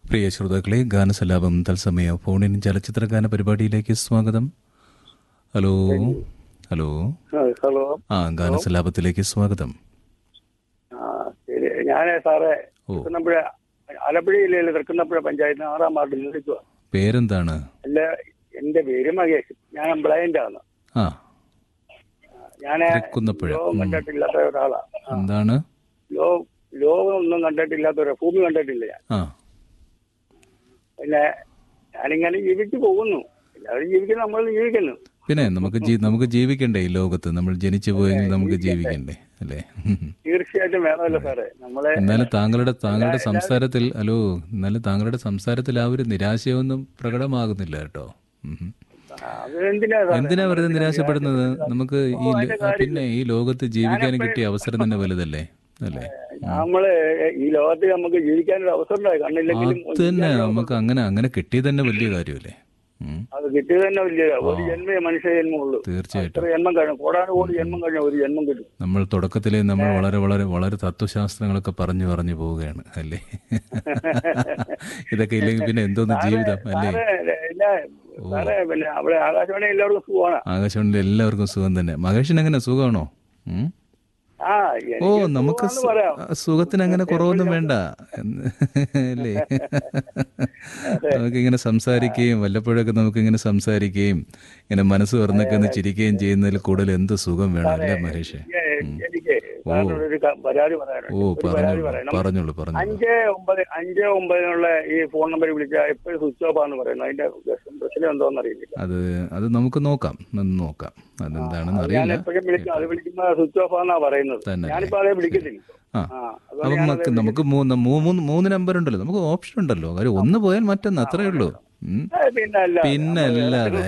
പ്രിയ ശ്രോതാക്കളെ ഗാനസലാപം തത്സമയ ഫോണിൻ ചലച്ചിത്ര ഗാന പരിപാടിയിലേക്ക് സ്വാഗതം ഹലോ ഹലോ ആ, ഹലോ ആ ഗാനസലാപത്തിലേക്ക് സ്വാഗതം ആ ശരി ഞാൻ സാറേ ഓ. തൃക്കുന്നപ്പുഴ ആലപ്പുഴ ജില്ലയിലെ തൃക്കുന്നപ്പുഴ പഞ്ചായത്തിന് ആറാം വാർഡിൽ നിൽക്കുക പേരെന്താണ് അല്ല എന്റെ പേര് മഹേഷ് ഞാൻ ബ്ലൈൻഡ് ആണ് ആ ഞാൻ തൃക്കുന്നപ്പുഴ, ലോകം ഉം. കണ്ടിട്ടില്ലാത്ത ഒരാളാ ആ, എന്താണ് ലോ ലോകം ഒന്നും കണ്ടിട്ടില്ലാത്ത ഒരു ഭൂമി കണ്ടിട്ടില്ല ഞാൻ ആ പിന്നെ ഞാനിങ്ങനെ ജീവിച്ചു പോകുന്നു എല്ലാവരും ജീവിക്കുന്നു നമ്മൾ ജീവിക്കുന്നു പിന്നെ നമുക്ക് ജീ- നമുക്ക് ജീവിക്കണ്ടേ ഈ ലോകത്ത് നമ്മൾ ജനിച്ചു പോയെങ്കിൽ നമുക്ക് ജീവിക്കണ്ടേ അല്ലേ തീർച്ചയായിട്ടും വേണമല്ലോ സാറേ നമ്മളെ എന്നാലും താങ്കളുടെ താങ്കളുടെ സംസാരത്തിൽ ഹലോ എന്നാലും താങ്കളുടെ സംസാരത്തിൽ ആ ഒരു നിരാശയൊന്നും പ്രകടമാകുന്നില്ല കേട്ടോ ഉം. അതെന്തിനാ സാറേ എന്തിനാ വെറുതെ നിരാശപ്പെടുന്നത് നമുക്ക് ഈ ലോ- പിന്നെ ഈ ലോകത്ത് ജീവിക്കാനും കിട്ടിയ അവസരം തന്നെ വലുതല്ലേ അല്ലേ നമ്മള് ഈ ലോകത്ത് നമുക്ക് ജീവിക്കാനൊരു അവസരം ഉണ്ടായി കണ്ണില്ലെങ്കിലും അത് തന്നെ നമുക്ക് അങ്ങനെ അങ്ങനെ കിട്ടിയത് തന്നെ വലിയ കാര്യമല്ലേ ഉം. അത് കിട്ടിയത് തന്നെ വലിയ ഒരു ജന്മേ മനുഷ്യ ജന്മമുള്ളൂ തീർച്ചയായിട്ടും എത്ര ജന്മം കഴിഞ്ഞു കോടാനും കോടി ജന്മം കഴിഞ്ഞ ഒരു ജന്മം കിട്ടും നമ്മൾ തുടക്കത്തിലെ നമ്മൾ വളരെ വളരെ വളരെ തത്വശാസ്ത്രങ്ങളൊക്കെ പറഞ്ഞു പറഞ്ഞു പോവുകയാണ് അല്ലേ ഇതൊക്കെ ഇല്ലെങ്കിൽ പിന്നെ എന്തോന്ന് ജീവിതം അല്ലേ സാറേ ഇല്ല, സാറേ പിന്നെ അവിടെ ആകാശവാണി എല്ലാവർക്കും സുഖമാണ് ആകാശവാണിയിൽ എല്ലാവർക്കും സുഖം തന്നെ മഹേഷിന് എങ്ങനെ സുഖമാണോ ഉം? ആ ഓ എനിക്ക് നമുക്ക് സുഖമാണെന്ന് പറയാം സു- സുഖത്തിന് അങ്ങനെ കുറവൊന്നും വേണ്ട എന്ന് അല്ലേ നമുക്കിങ്ങനെ സംസാരിക്കുകയും വല്ലപ്പോഴൊക്കെ നമുക്കിങ്ങനെ സംസാരിക്കുകയും ഇങ്ങനെ മനസ്സ് തുറന്നൊക്കെ ഒന്ന് ചിരിക്കുകയും ചെയ്യുന്നതിൽ കൂടുതൽ എന്ത് സുഖം വേണം അല്ലേ മഹേഷ് എനിക്ക് എനിക്ക് സാറിനോട് ഒരു ക- പരാതി പറയാനുണ്ട് ഓ ഒരു പരാതി പറഞ്ഞോളൂ പറയണം പറഞ്ഞോളൂ പറഞ്ഞോളൂ അഞ്ച് ഒമ്പത് അഞ്ച് ഒമ്പതിനുള്ള ഈ ഫോൺ നമ്പർ വിളിച്ചാൽ എപ്പോഴും സ്വിച്ച് ഓഫ് ആന്ന് പറയുന്നത് അതിന്റെ പ്രശ്നം എന്തോന്ന് അറിയില്ല അത് അത് നമുക്ക് നോക്കാം ഒന്ന് നോക്കാം അതെന്താണെന്ന് ഞാൻ അറിയില്ല എപ്പോഴും വിളിക്കും അത് വിളിക്കുമ്പോ സ്വിച്ച് ഓഫ് ആന്നാ പറയുന്നത് തന്നെ ഞാനിപ്പോ അതേ വിളിക്കുന്നില്ല ആ ആ അതുകൊണ്ട് അപ്പം ഞാനത് നമുക്ക് നമുക്ക് മൂന്ന് മൂ- മൂന്ന് മൂന്ന് നമ്പർ ഉണ്ടല്ലോ നമുക്ക് ഓപ്ഷൻ ഉണ്ടല്ലോ കാര്യം ഒന്ന് പോയാൽ മറ്റൊന്ന് അത്രേ ഉള്ളൂ ഉം. ഏ, പിന്നെ അല്ല പിന്നെ അല്ലാതെ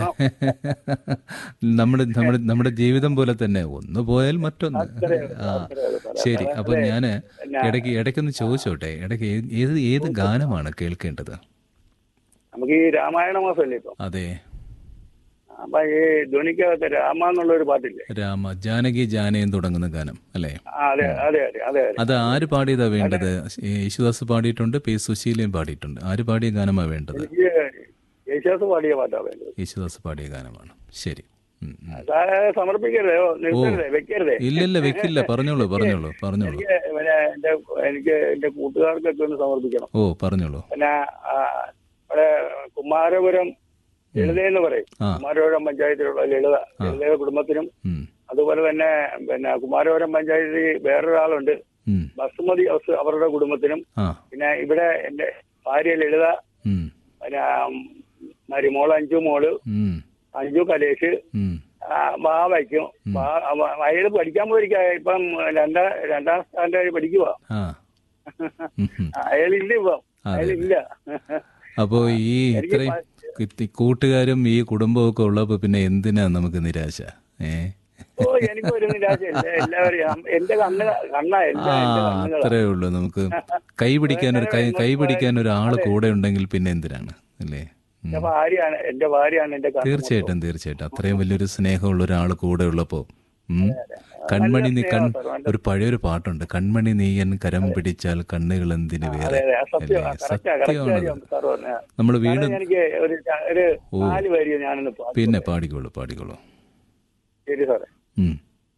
നമ്മുടെ നമ്മുടെ നമ്മുടെ ജീവിതം പോലെ തന്നെ ഒന്ന് പോയാൽ മറ്റൊന്ന് ആ ശരി അപ്പൊ ഞാന് ഇടയ്ക്ക് ഇടയ്ക്കൊന്ന് ചോദിച്ചോട്ടെ ഇടയ്ക്ക് ഏ- ഏത് ഏത് ഗാനമാണ് കേൾക്കേണ്ടത് നമുക്ക് ഈ രാമായണ മാസമല്ലേ ഇപ്പൊ അതെ അപ്പൊ ഈ ധ്വനിക്കകത്ത് രാമ എന്നുള്ള ഒരു പാട്ടില്ലേ രാമ ജാനകി ജാനയം തുടങ്ങുന്ന ഗാനം അല്ലേ ആ, അതെ അതെ അതെ അതെ അതെ അത് ആര് പാടിയതാ വേണ്ടത് ഈ യേശുദാസ് പാടിയിട്ടുണ്ട് പി സുശീലയും പാടിയിട്ടുണ്ട് ആര് പാടിയ ഗാനമാ വേണ്ടത് ഈ യേശുദാസ് പാടിയ പാട്ടാ വേണ്ടത് യേശുദാസ് പാടിയ ഗാനമാണ് ശരി ഉം, ഉം. സാറേ സമർപ്പിക്കരുതേ ഓ, നിർത്തരുതേ വെക്കരുതേ ഇല്ലില്ല വെക്കില്ല പറഞ്ഞോളൂ പറഞ്ഞോളൂ പറഞ്ഞോളൂ എനിക്ക് പിന്നെ എന്റെ എനിക്ക് എന്റെ കൂട്ടുകാർക്കൊക്കെ ഒന്ന് സമർപ്പിക്കണം ഓ പറഞ്ഞോളൂ പിന്നെ ആ, ഇവിടെ കുമാരപുരം ലളിത എന്ന് പറയും ആ. കുമാരപുരം പഞ്ചായത്തിലുള്ള ലളിത ലളിത കുടുംബത്തിനും ഉം, അതുപോലെ തന്നെ പിന്നെ കുമാരപുരം പഞ്ചായത്തിൽ വേറൊരാളുണ്ട് ഉം, ബസുമതി ഹൗസ് അവരുടെ കുടുംബത്തിനും ആ പിന്നെ ഇവിടെ എന്റെ ഭാര്യ ലളിത ഉം, പിന്നെ മരുമോൾ അഞ്ചു മോള് ഉം, അഞ്ചു കലേഷ് ഉം. ആ, ബാവയ്ക്കും ബാ- അവ- അയാള് പഠിക്കാൻ പോയിരിക്ക ഇപ്പം രണ്ടാം രണ്ടാം സ്റ്റാൻഡേർഡ് പഠിക്കുക ആ ഉം, ഉം. അയാളില്ല ഇപ്പം അയാളില്ല അപ്പോ ഈ ഇത്രയും ഇത്തി- കൂട്ടുകാരും ഈ കുടുംബവും ഒക്കെ ഉള്ളപ്പോ പിന്നെ എന്തിനാ നമുക്ക് നിരാശ ഏ ഓ എനിക്ക് ഒരു നിരാശയില്ല എല്ലാവരും എന്റെ കണ്ണ് കണ്ണാ ആ എല്ലാം എന്റെ കണ്ണുകളാ അത്രേ ഉള്ളൂ നമുക്ക് കൈ പിടിക്കാൻ ഒരു കൈ കൈ പിടിക്കാൻ ഒരാള് കൂടെ ഉണ്ടെങ്കിൽ പിന്നെ എന്തിനാണ് അല്ലേ ഉം. എന്റെ ഭാര്യയാണ് എന്റെ ഭാര്യയാണ് എന്റെ കണ്ണ് തീർച്ചയായിട്ടും തീർച്ചയായിട്ടും അത്രയും വലിയൊരു സ്നേഹമുള്ള ഒരാൾ കൂടെ ഉള്ളപ്പോ ഉം. കൺമണി നീ കൺ ഒരു പഴയൊരു പാട്ടുണ്ട് കൺമണി നീയൻ കരം പിടിച്ചാൽ കണ്ണുകൾ എന്തിന് വേറെ അതെ അതെ ആ സത്യം അല്ലേ കറക്റ്റാ കറക്റ്റ് സത്യമാണത് കാര്യം സാർ പറഞ്ഞ നമ്മൾ വീണ്ടും എനിക്ക് ഒരു ഒരു നാല് വരി ഞാനൊന്ന് പാടി പിന്നെ പാടിക്കോളൂ പാടിക്കോളൂ ശരി സാറേ ഉം.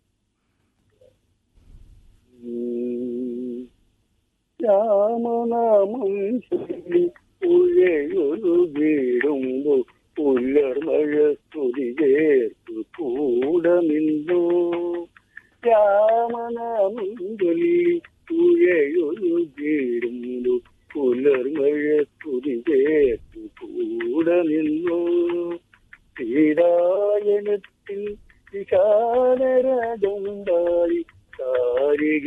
രാമനാമം ചൊല്ലി പുഴയൊരു വീടുമ്പോ പുല്ലർമഴ സ്തുതി ചേർത്തു കൂടെ നിന്നു രാമനാമം ചൊല്ലി പുഴയൊരു വീടുമ്പോ പുലർമഴ സ്തുതി ചേർത്തു കൂടെ നിന്നു ശ്രീരായണത്തിൽ വിശാലരജുണ്ടായി കാരിക